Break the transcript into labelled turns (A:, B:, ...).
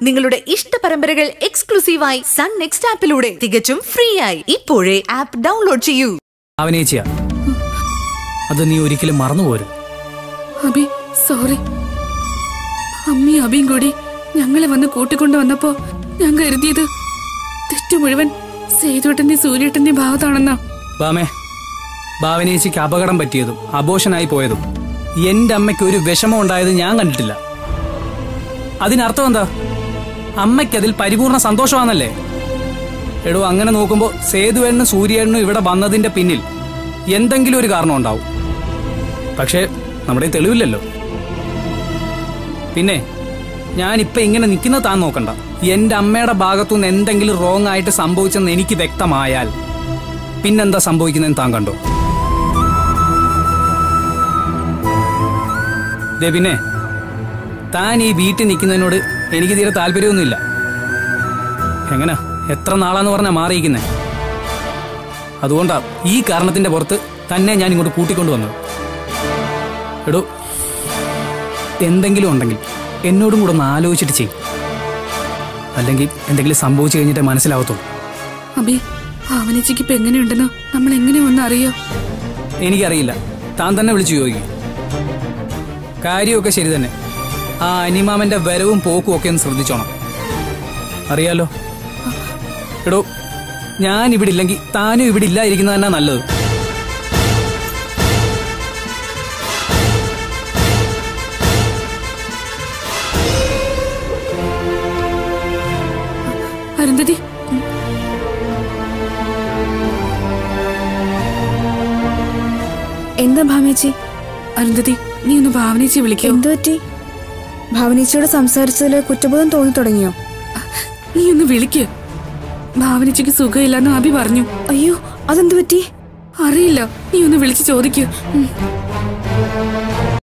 A: നിങ്ങളുടെ ഇഷ്ട പരമ്പരകൾ എക്സ്ക്ലൂസീവായി സൺ നെക്സ്റ്റ് ആപ്പിലൂടെ തികച്ചും ഫ്രീ ആയി ഇപ്പോഴേ ആപ്പ് ഡൗൺലോഡ് ചെയ്യൂ
B: അവനേച്ചിയ അത് നീ ഒരിക്കലും മറന്നുപോരും
C: അബി സോറി അമ്മയും അബിയും കൂടി ഞങ്ങളെ വന്ന് കൂട്ടിക്കൊണ്ടു വന്നപ്പോ ഞാൻ കരുതിയത് തെറ്റു മുഴുവൻ സേതുവേട്ടന്റെ സൂര്യേട്ടന്റെ ഭാഗത്താണെന്നാ
B: ബാമേ ഭാവനേച്ചിക്ക് അപകടം പറ്റിയതും അബോഷനായി പോയതും എന്റെ അമ്മയ്ക്ക് ഒരു വിഷമം ഉണ്ടായത് ഞാൻ കണ്ടിട്ടില്ല അതിനർത്ഥം എന്താ അമ്മയ്ക്ക് അതിൽ പരിപൂർണ സന്തോഷമാണല്ലേ എടോ അങ്ങനെ നോക്കുമ്പോ സേതുവേണ്ണും സൂര്യേണ്ണും ഇവിടെ വന്നതിന്റെ പിന്നിൽ എന്തെങ്കിലും ഒരു കാരണം ഉണ്ടാവും പക്ഷേ നമ്മുടെ കയ്യിൽ തെളിവില്ലല്ലോ പിന്നെ ഞാനിപ്പൊ ഇങ്ങനെ നിൽക്കുന്നത് താൻ നോക്കണ്ട എന്റെ അമ്മയുടെ ഭാഗത്തുനിന്ന് എന്തെങ്കിലും റോങ് ആയിട്ട് സംഭവിച്ചെന്ന് എനിക്ക് വ്യക്തമായാൽ പിന്നെന്താ സംഭവിക്കുന്നതെന്ന് താൻ കണ്ടോ ദേ പിന്നെ താൻ ഈ വീട്ടിൽ നിൽക്കുന്നതിനോട് എനിക്ക് തീരെ താല്പര്യമൊന്നുമില്ല എങ്ങനാ എത്ര നാളാന്ന് പറഞ്ഞാ മാറിയിരിക്കുന്നേ അതുകൊണ്ടാ ഈ കാരണത്തിന്റെ പുറത്ത് തന്നെ ഞാൻ ഇങ്ങോട്ട് കൂട്ടിക്കൊണ്ടു വന്നത് എടോ എന്തെങ്കിലും ഉണ്ടെങ്കിൽ എന്നോടും കൂടെ ഒന്ന് ആലോചിച്ചിട്ട് ചെയ്യും അല്ലെങ്കിൽ എന്തെങ്കിലും സംഭവിച്ചു കഴിഞ്ഞിട്ട് മനസ്സിലാവത്തുള്ളൂ
C: അബി ഭാവനച്ചിക്ക് ഇപ്പൊ എങ്ങനെയുണ്ടെന്ന് നമ്മൾ എങ്ങനെ ഒന്ന് അറിയോ
B: എനിക്കറിയില്ല താൻ തന്നെ വിളിച്ചു ചോദിക്കും കാര്യമൊക്കെ ശരി തന്നെ ആ അനിമാമന്റെ വരവും പോക്കും ഒക്കെ ഒന്ന് ശ്രദ്ധിച്ചോണം അറിയാലോ എടോ ഞാൻ ഇവിടെ ഇല്ലെങ്കിൽ താനും ഇവിടെ ഇല്ലാതിരിക്കുന്നത് തന്നെ നല്ലത്
C: അരുന്ധതി
D: എന്താ ഭാമേച്ചി
C: അരുന്ധതി നീ ഒന്ന് ഭാവനേച്ചി വിളിക്കോ
D: എന്തു പറ്റി ഭാവനേച്ചിയോട് സംസാരിച്ചതിൽ കുറ്റബോധം തോന്നി തുടങ്ങിയോ
C: നീ ഒന്ന് വിളിക്ക് ഭാവനച്ചിക്ക് സുഖമില്ലെന്ന് അബി പറഞ്ഞു
D: അയ്യോ അതെന്തു പറ്റി
C: അറിയില്ല നീ ഒന്ന് വിളിച്ച് ചോദിക്കൂ